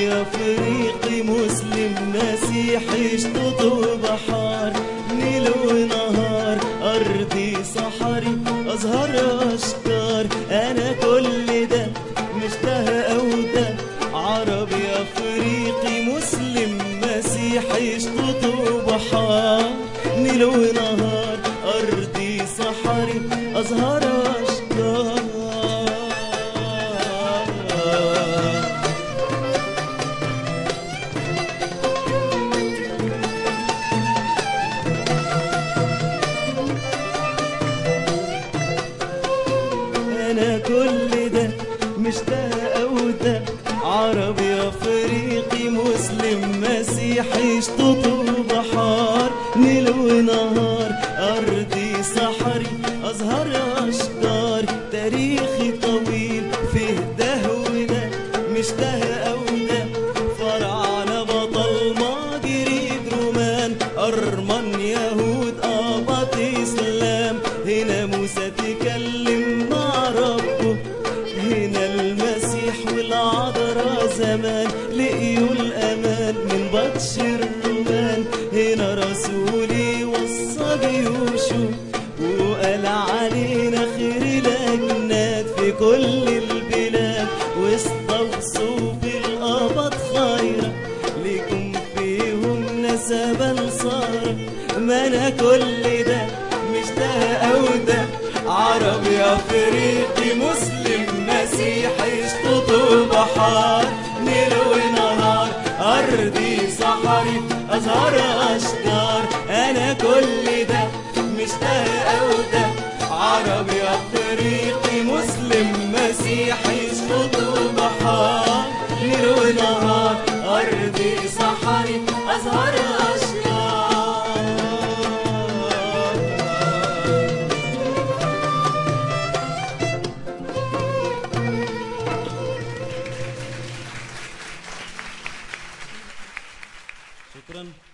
عربي افريقي مسلم مسيحي شطوط وبحار نيل ونهار ارضي صحري ازهر اشجار انا كل ده مشتهى او ده عربي افريقي مسلم مسيحي شطوط وبحار نيل ونهار ارضي صحري ازهر اشجار انا كل ده مشتاق وده عربي افريقي مسلم مسيحي شطوط وبحار نيل ونهار ارضي صحري ازهر اشجار تاريخي طويل فيه ده وده مشتاق وده فرعنا بطل ماجريد رومان ارمن يهود اباط اسلام هنا موسى تكلم مع ربه هنا المسيح والعذراء زمان لقيوا الامان من بطش الرومان هنا رسولي وصى جيوشه وقال علينا خير الاجناد في كل البلاد واستوصوا بالقبط خيرا ليكم فيهم نسبا صار ما انا كل ده مشتاق وده عربي افريقي مسلم مسيحي شطوط وبحار نيل ونهار ارضي صحري ازهر اشجار انا كل ده مشتاق وده عربي افريقي مسلم مسيحي شطوط وبحار نيل ونهار ارضي صحري ازهر اشجار شكرا